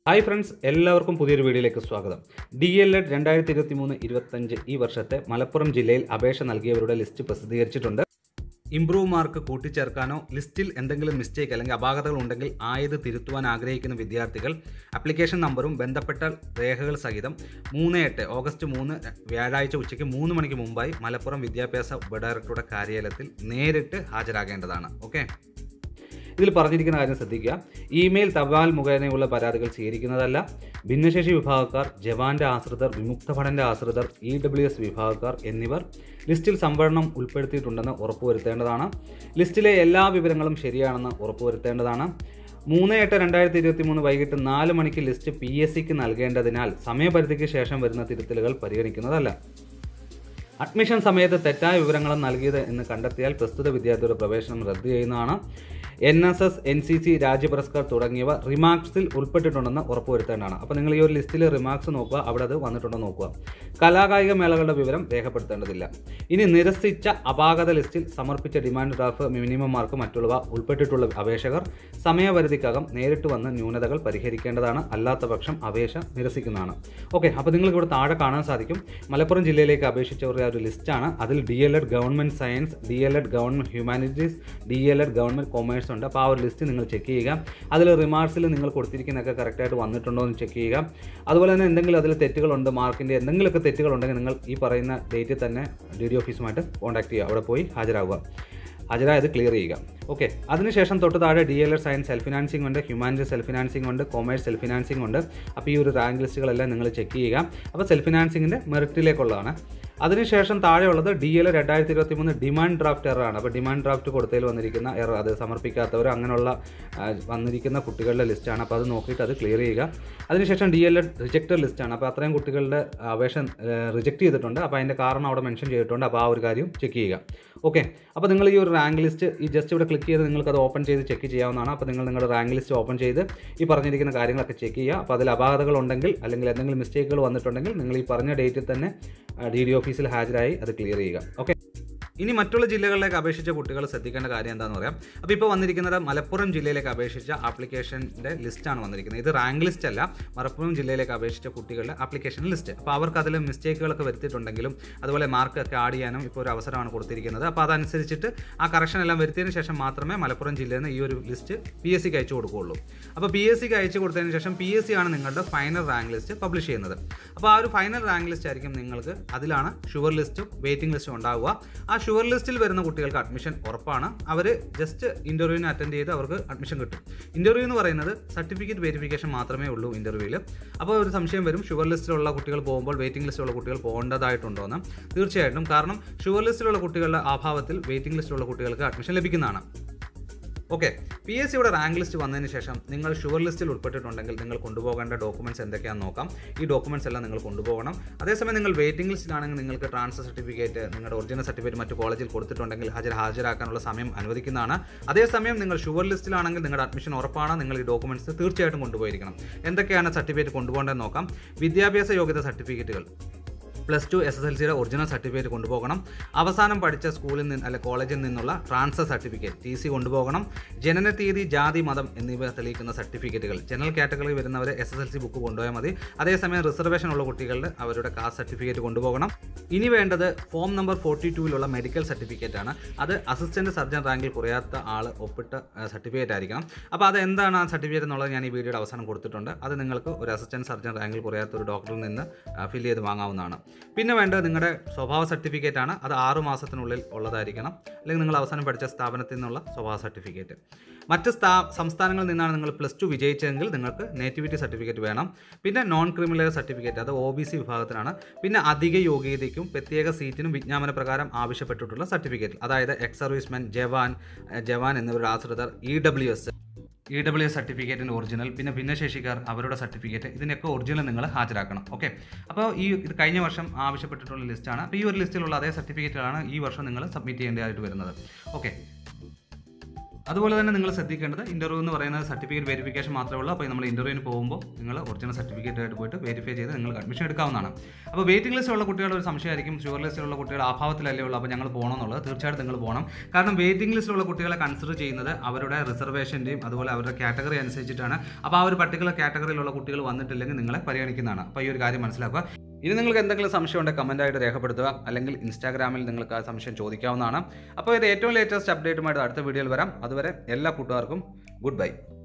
hi friends എല്ലാവർക്കും പുതിയൊരു വീഡിയോയിലേക്ക് സ്വാഗതം ഡി എൽ എഡ് രണ്ടായിരത്തി ഇരുപത്തി മൂന്ന് ഇരുപത്തഞ്ച് ഈ വർഷത്തെ മലപ്പുറം ജില്ലയിൽ അപേക്ഷ നൽകിയവരുടെ ലിസ്റ്റ് പ്രസിദ്ധീകരിച്ചിട്ടുണ്ട് ഇംപ്രൂവ് മാർക്ക് കൂട്ടിച്ചേർക്കാനോ ലിസ്റ്റിൽ എന്തെങ്കിലും മിസ്റ്റേക്ക് അല്ലെങ്കിൽ അപാകതകൾ ഉണ്ടെങ്കിൽ ആയത് തിരുത്തുവാൻ ആഗ്രഹിക്കുന്ന വിദ്യാർത്ഥികൾ ആപ്ലിക്കേഷൻ നമ്പറും ബന്ധപ്പെട്ട രേഖകൾ സഹിതം മൂന്ന് എട്ട് ഓഗസ്റ്റ് മൂന്ന് വ്യാഴാഴ്ച ഉച്ചയ്ക്ക് മൂന്ന് മണിക്ക് മുമ്പായി മലപ്പുറം വിദ്യാഭ്യാസ ഉപഡയറക്ടറുടെ കാര്യാലയത്തിൽ നേരിട്ട് ഹാജരാകേണ്ടതാണ് ഓക്കെ ഇതിൽ പറഞ്ഞിരിക്കുന്ന കാര്യം ശ്രദ്ധിക്കുക ഇമെയിൽ തപാൽ മുഖേനയുള്ള പരാതികൾ സ്വീകരിക്കുന്നതല്ല ഭിന്നശേഷി വിഭാഗക്കാർ ജവാന്റെ ആശ്രിതർ വിമുക്ത ഭടന്റെ ആശ്രിതർ ഇ ഡബ്ല്യു എസ് വിഭാഗക്കാർ എന്നിവർ ലിസ്റ്റിൽ സംവരണം ഉൾപ്പെടുത്തിയിട്ടുണ്ടെന്ന് ഉറപ്പുവരുത്തേണ്ടതാണ് ലിസ്റ്റിലെ എല്ലാ വിവരങ്ങളും ശരിയാണെന്ന് ഉറപ്പുവരുത്തേണ്ടതാണ് മൂന്ന് എട്ട് രണ്ടായിരത്തി ഇരുപത്തി മൂന്ന് വൈകിട്ട് നാല് മണിക്ക് ലിസ്റ്റ് പി എസ് സിക്ക് നൽകേണ്ടതിനാൽ സമയപരിധിക്ക് ശേഷം വരുന്ന തിരുത്തലുകൾ പരിഗണിക്കുന്നതല്ല അഡ്മിഷൻ സമയത്ത് തെറ്റായ വിവരങ്ങൾ നൽകിയത് എന്ന് കണ്ടെത്തിയാൽ പ്രസ്തുത വിദ്യാർത്ഥിയുടെ പ്രവേശനം റദ്ദു ചെയ്യുന്നതാണ് N S S N C C Rajya Puraskar തുടങ്ങിയവ റിമാർക്സിൽ ഉൾപ്പെട്ടിട്ടുണ്ടെന്ന് ഉറപ്പുവരുത്തേണ്ടതാണ് അപ്പോൾ നിങ്ങൾ ഈ ഒരു ലിസ്റ്റിൽ റിമാർക്സ് നോക്കുക അവിടെ അത് വന്നിട്ടുണ്ടോ നോക്കുക കലാകായിക മേളകളുടെ വിവരം രേഖപ്പെടുത്തേണ്ടതില്ല ഇനി നിരസിച്ച അപാകത ലിസ്റ്റിൽ സമർപ്പിച്ച ഡിമാൻഡ് ഡ്രാഫ്റ്റ് മിനിമം മാർക്ക് മറ്റുള്ളവ ഉൾപ്പെട്ടിട്ടുള്ള അപേക്ഷകർ സമയപരിധിക്കകം നേരിട്ട് വന്ന് ന്യൂനതകൾ പരിഹരിക്കേണ്ടതാണ് അല്ലാത്ത പക്ഷം അപേക്ഷ നിരസിക്കുന്നതാണ് ഓക്കെ അപ്പോൾ നിങ്ങൾക്ക് ഇവിടെ താഴെ കാണാൻ സാധിക്കും മലപ്പുറം ജില്ലയിലേക്ക് അപേക്ഷിച്ചവരുടെ ആ ഒരു ലിസ്റ്റാണ് അതിൽ D L Ed government science D L Ed government humanities D L Ed government commerce ഉണ്ട് അപ്പോൾ ആ ഒരു ലിസ്റ്റ് നിങ്ങൾ ചെക്ക് ചെയ്യുക അതിൽ റിമാർക്സിൽ നിങ്ങൾ കൊടുത്തിരിക്കുന്നതൊക്കെ കറക്റ്റായിട്ട് വന്നിട്ടുണ്ടോ എന്ന് ചെക്ക് ചെയ്യുക അതുപോലെ തന്നെ എന്തെങ്കിലും അതിൽ തെറ്റുകളുണ്ട് മാർക്കിൻ്റെ എന്തെങ്കിലുമൊക്കെ തെറ്റുകളുണ്ടെങ്കിൽ നിങ്ങൾ ഈ പറയുന്ന ഡേറ്റിൽ തന്നെ ഡി ഡി ഓഫീസുമായിട്ട് കോൺടാക്ട് ചെയ്യുക അവിടെ പോയി ഹാജരാകുക ഹാജരായത് ക്ലിയർ ചെയ്യുക ഓക്കെ അതിനുശേഷം തൊട്ട് താഴെ D L Ed science self financing ഉണ്ട് ഹ്യൂമാനിറ്റി സെൽഫ് ഫിനാൻസിംഗ് ഉണ്ട് കൊമേഴ്സ് സെൽഫ് ഫിനാൻസിംഗ് ഉണ്ട് അപ്പോൾ ഈ ഒരു റാങ്ക് ലിസ്റ്റുകളെല്ലാം നിങ്ങൾ ചെക്ക് ചെയ്യുക അപ്പോൾ സെൽഫ് ഫിനാൻസിങ്ങിൻ്റെ മെറിറ്റിലേക്കുള്ളതാണ് അതിനുശേഷം താഴെയുള്ളത് ഡി എൽ രണ്ടായിരത്തി ഇരുപത്തി മൂന്ന് ഡിമാൻഡ് ഡ്രാഫ്റ്റ് എററാണ് അപ്പോൾ ഡിമാൻഡ് ഡ്രാഫ്റ്റ് കൊടുത്തതിൽ വന്നിരിക്കുന്ന എറർ അത് സമർപ്പിക്കാത്തവർ അങ്ങനെയുള്ള ആ, വന്നിരിക്കുന്ന കുട്ടികളുടെ ലിസ്റ്റാണ് അപ്പോൾ അത് നോക്കിയിട്ട് അത് ക്ലിയർ ചെയ്യുക അതിനുശേഷം ഡി എൽ എഡ് റിജക്റ്റഡ് ലിസ്റ്റാണ് അപ്പോൾ അത്രയും കുട്ടികളുടെ അപേക്ഷ റിജക്റ്റ് ചെയ്തിട്ടുണ്ട് അപ്പോൾ അതിൻ്റെ കാരണം അവിടെ മെൻഷൻ ചെയ്തിട്ടുണ്ട് അപ്പോൾ ആ ഒരു കാര്യം ചെക്ക് ചെയ്യുക ഓക്കെ അപ്പോൾ നിങ്ങൾ ഈ ഒരു റാങ്ക് ലിസ്റ്റ് ഈ ജസ്റ്റ് ഇവിടെ ക്ലിക്ക് ചെയ്ത് നിങ്ങൾക്ക് അത് ഓപ്പൺ ചെയ്ത് ചെക്ക് ചെയ്യാവുന്നതാണ് അപ്പോൾ നിങ്ങൾ നിങ്ങളുടെ റാങ്ക് ലിസ്റ്റ് ഓപ്പൺ ചെയ്ത് ഈ പറഞ്ഞിരിക്കുന്ന കാര്യങ്ങളൊക്കെ ചെക്ക് ചെയ്യുക അപ്പോൾ അതിൽ അപാകതകൾ ഉണ്ടെങ്കിൽ അല്ലെങ്കിൽ എന്തെങ്കിലും മിസ്റ്റേക്കുകൾ വന്നിട്ടുണ്ടെങ്കിൽ നിങ്ങൾ ഈ പറഞ്ഞ ഡേറ്റിൽ തന്നെ ഡി ഡി ഓഫീസിൽ ഹാജരായി അത് ക്ലിയർ ചെയ്യുക ഓക്കെ ഇനി മറ്റുള്ള ജില്ലകളിലേക്ക് അപേക്ഷിച്ച കുട്ടികൾ ശ്രദ്ധിക്കേണ്ട കാര്യം എന്താണെന്ന് പറയാം അപ്പോൾ ഇപ്പോൾ വന്നിരിക്കുന്നത് മലപ്പുറം ജില്ലയിലേക്ക് അപേക്ഷിച്ച ആപ്ലിക്കേഷൻ്റെ ലിസ്റ്റാണ് വന്നിരിക്കുന്നത് ഇത് റാങ്ക് ലിസ്റ്റ് അല്ല മലപ്പുറം ജില്ലയിലേക്ക് അപേക്ഷിച്ച കുട്ടികളുടെ ആപ്ലിക്കേഷൻ ലിസ്റ്റ് അപ്പോൾ അവർക്ക് അതിൽ മിസ്റ്റേക്കുകളൊക്കെ വരുത്തിയിട്ടുണ്ടെങ്കിലും അതുപോലെ മാർക്ക് ഒക്കെ ആഡ് ചെയ്യാനും ഇപ്പോൾ ഒരു അവസരമാണ് കൊടുത്തിരിക്കുന്നത് അപ്പോൾ അതനുസരിച്ചിട്ട് ആ കറക്ഷൻ എല്ലാം വരുത്തിയതിന് ശേഷം മാത്രമേ മലപ്പുറം ജില്ലയിൽ നിന്ന് ഈ ഒരു ലിസ്റ്റ് പി എസ് സിക്ക് അയച്ചു കൊടുക്കുകയുള്ളൂ അപ്പോൾ പി എസ് സിക്ക് അയച്ചു കൊടുത്തതിന് ശേഷം പി എസ് സി ആണ് നിങ്ങളുടെ ഫൈനൽ റാങ്ക് ലിസ്റ്റ് പബ്ലിഷ് ചെയ്യുന്നത് അപ്പോൾ ആ ഒരു ഫൈനൽ റാങ്ക് ലിസ്റ്റ് ആയിരിക്കും നിങ്ങൾക്ക് അതിലാണ് ഷുവർ ലിസ്റ്റും വെയിറ്റിംഗ് ലിസ്റ്റും ഉണ്ടാവുക ആ ഷുവർ ലിസ്റ്റിൽ വരുന്ന കുട്ടികൾക്ക് അഡ്മിഷൻ ഉറപ്പാണ് അവർ ജസ്റ്റ് ഇൻ്റർവ്യൂവിന് അറ്റൻഡ് ചെയ്ത് അവർക്ക് അഡ്മിഷൻ കിട്ടും ഇൻ്റർവ്യൂ എന്ന് പറയുന്നത് സർട്ടിഫിക്കറ്റ് വെരിഫിക്കേഷൻ മാത്രമേ ഉള്ളൂ ഇൻ്റർവ്യൂവിൽ അപ്പോൾ ഒരു സംശയം വരും ഷുവർ ലിസ്റ്റിലുള്ള കുട്ടികൾ പോകുമ്പോൾ വെയിറ്റിംഗ് ലിസ്റ്റിലുള്ള കുട്ടികൾ പോകേണ്ടതായിട്ടുണ്ടോ എന്ന് തീർച്ചയായിട്ടും കാരണം ഷുവർ ലിസ്റ്റിലുള്ള കുട്ടികളുടെ അഭാവത്തിൽ വെയിറ്റിംഗ് ലിസ്റ്റിലുള്ള കുട്ടികൾക്ക് അഡ്മിഷൻ ലഭിക്കുന്നതാണ് ഓക്കെ പി എസ് സിയുടെ റാങ്ക് ലിസ്റ്റ് വന്നതിന് ശേഷം നിങ്ങൾ ഷുവർ ലിസ്റ്റിൽ ഉൾപ്പെട്ടിട്ടുണ്ടെങ്കിൽ നിങ്ങൾ കൊണ്ടുപോകേണ്ട ഡോക്യുമെൻറ്റ്സ് എന്തൊക്കെയാണെന്ന് നോക്കാം ഈ ഡോക്യുമെൻറ്റ്സ് എല്ലാം നിങ്ങൾ കൊണ്ടുപോകണം അതേസമയം നിങ്ങൾ വെയിറ്റിംഗ് ലിസ്റ്റിലാണെങ്കിൽ നിങ്ങൾക്ക് ട്രാൻസ്ഫർ സർട്ടിഫിക്കറ്റ് നിങ്ങളുടെ ഒറിജിനൽ സർട്ടിഫിക്കറ്റ് മറ്റു കോളേജിൽ കൊടുത്തിട്ടുണ്ടെങ്കിൽ ഹാജർ ഹാജരാക്കാനുള്ള സമയം അനുവദിക്കുന്നതാണ് അതേസമയം നിങ്ങൾ ഷുവർ ലിസ്റ്റിലാണെങ്കിൽ നിങ്ങളുടെ അഡ്മിഷൻ ഉറപ്പാണ് നിങ്ങൾ ഈ ഡോക്യുമെൻറ്റ്സ് തീർച്ചയായിട്ടും കൊണ്ടുപോയിരിക്കണം എന്തൊക്കെയാണ് സർട്ടിഫിക്കറ്റ് കൊണ്ടുപോകേണ്ടതെന്ന് നോക്കാം വിദ്യാഭ്യാസ യോഗ്യത സർട്ടിഫിക്കറ്റുകൾ plus two S S L സിയുടെ ഒറിജിനൽ സർട്ടിഫിക്കറ്റ് കൊണ്ടുപോകണം അവസാനം പഠിച്ച സ്കൂളിൽ നിന്ന് അല്ലെ കോളേജിൽ നിന്നുള്ള ട്രാൻസ്ഫർ സർട്ടിഫിക്കറ്റ് ടി സി കൊണ്ടുപോകണം ജനന തീയതി ജാതി മതം എന്നിവ തെളിയിക്കുന്ന സർട്ടിഫിക്കറ്റുകൾ ജനറൽ കാറ്റഗറി വരുന്നവർ S S L C book കൊണ്ടുപോയാൽ മതി അതേസമയം റിസർവേഷൻ ഉള്ള കുട്ടികളുടെ അവരുടെ കാസ്റ്റ് സർട്ടിഫിക്കറ്റ് കൊണ്ടുപോകണം ഇനി വേണ്ടത് ഫോം നമ്പർ ഫോർട്ടി ടൂവിലുള്ള മെഡിക്കൽ സർട്ടിഫിക്കറ്റ് ആണ് അത് അസിസ്റ്റന്റ് സർജൻ റാങ്കിൽ കുറയാത്ത ആൾ ഒപ്പിട്ട സർട്ടിഫിക്കറ്റ് ആയിരിക്കണം അപ്പോൾ അത് എന്താണ് ആ സർട്ടിഫിക്കറ്റ് എന്നുള്ളത് ഞാൻ ഈ വീഡിയോയുടെ അവസാനം കൊടുത്തിട്ടുണ്ട് അത് നിങ്ങൾക്ക് ഒരു അസിസ്റ്റന്റ് സർജൻ റാങ്കിൽ കുറയാത്ത ഒരു ഡോക്ടറിൽ നിന്ന് ഫില്ല് ചെയ്ത് വാങ്ങാവുന്നതാണ് പിന്നെ വേണ്ടത് നിങ്ങളുടെ സ്വഭാവ സർട്ടിഫിക്കറ്റ് ആണ് അത് ആറ് മാസത്തിനുള്ളിൽ ഉള്ളതായിരിക്കണം അല്ലെങ്കിൽ നിങ്ങൾ അവസാനം പഠിച്ച സ്ഥാപനത്തിൽ നിന്നുള്ള സ്വഭാവ സർട്ടിഫിക്കറ്റ് മറ്റ് സ്ഥാ സംസ്ഥാനങ്ങളിൽ നിന്നാണ് നിങ്ങൾ പ്ലസ് ടു വിജയിച്ചതെങ്കിൽ നിങ്ങൾക്ക് നേറ്റിവിറ്റി സർട്ടിഫിക്കറ്റ് വേണം പിന്നെ നോൺ ക്രിമിനൽ സർട്ടിഫിക്കറ്റ് അത് ഒ ബി സി വിഭാഗത്തിനാണ് പിന്നെ അധിക യോഗ്യതയ്ക്കും പ്രത്യേക സീറ്റിനും വിജ്ഞാപന പ്രകാരം ആവശ്യപ്പെട്ടിട്ടുള്ള സർട്ടിഫിക്കറ്റ് അതായത് എക്സ് സർവീസ്മെൻ ജവാൻ എഹ് ജവാൻ എന്നിവരുടെ ആശ്രിതർ E W S E W S സർട്ടിഫിക്കറ്റിൻ്റെ ഒറിജിനൽ പിന്നെ ഭിന്നശേഷിക്കാർ അവരുടെ സർട്ടിഫിക്കറ്റ് ഇതിനൊക്കെ ഒറിജിനൽ നിങ്ങൾ ഹാജരാക്കണം ഓക്കെ അപ്പോൾ ഈ ഇത് കഴിഞ്ഞ വർഷം ആവശ്യപ്പെട്ടിട്ടുള്ള ലിസ്റ്റാണ് അപ്പോൾ ഈ ഒരു ലിസ്റ്റിലുള്ള അതേ സർട്ടിഫിക്കറ്റുകളാണ് ഈ വർഷം നിങ്ങൾ സബ്മിറ്റ് ചെയ്യേണ്ടതായിട്ട് വരുന്നത് ഓക്കെ അതുപോലെ തന്നെ നിങ്ങൾ ശ്രദ്ധിക്കേണ്ടത് ഇന്റർവ്യൂ എന്ന് പറയുന്നത് സർട്ടിഫിക്കറ്റ് വെരിഫിക്കേഷൻ മാത്രമേ ഉള്ളൂ അപ്പോൾ നമ്മൾ ഇന്റർവ്യൂവിന് പോകുമ്പോൾ നിങ്ങൾ ഒറിജിനൽ സർട്ടിഫിക്കറ്റ് ആയിട്ട് പോയിട്ട് വെരിഫൈ ചെയ്ത് നിങ്ങൾക്ക് അഡ്മിഷൻ എടുക്കാവുന്നതാണ് അപ്പോൾ വെയിറ്റിംഗ് ലിസ്റ്റിലുള്ള കുട്ടികളുടെ ഒരു സംശയമായിരിക്കും ഷുവർ ലിസ്റ്റിലുള്ള കുട്ടികൾ അഭാവത്തിലല്ലേ ഉള്ളൂ അപ്പോൾ ഞങ്ങൾ പോകണം എന്നുള്ളത് തീർച്ചയായിട്ടും നിങ്ങൾ പോകണം കാരണം വെയിറ്റിംഗ് ലിസ്റ്റിലുള്ള കുട്ടികളെ കൺസിഡർ ചെയ്യുന്നത് അവരുടെ റിസർവേഷൻ്റെയും അതുപോലെ അവരുടെ കാറ്റഗറി അനുസരിച്ചിട്ടാണ് അപ്പോൾ ആ ഒരു പർട്ടിക്കുലർ കാറ്റഗറിയിലുള്ള കുട്ടികൾ വന്നിട്ടില്ലെങ്കിൽ നിങ്ങളെ പരിഗണിക്കുന്നതാണ് അപ്പോൾ ഈ ഒരു കാര്യം മനസ്സിലാക്കുക ഇനി നിങ്ങൾക്ക് എന്തെങ്കിലും സംശയം ഉണ്ടെങ്കിൽ കമൻറ്റായിട്ട് രേഖപ്പെടുത്തുക അല്ലെങ്കിൽ ഇൻസ്റ്റാഗ്രാമിൽ നിങ്ങൾക്ക് ആ സംശയം ചോദിക്കാവുന്നതാണ് അപ്പോൾ ഇത് ഏറ്റവും ലേറ്റസ്റ്റ് അപ്ഡേറ്റുമായിട്ട് അടുത്ത വീഡിയോയിൽ വരാം അതുവരെ എല്ലാ കൂട്ടുകാർക്കും ഗുഡ് ബൈ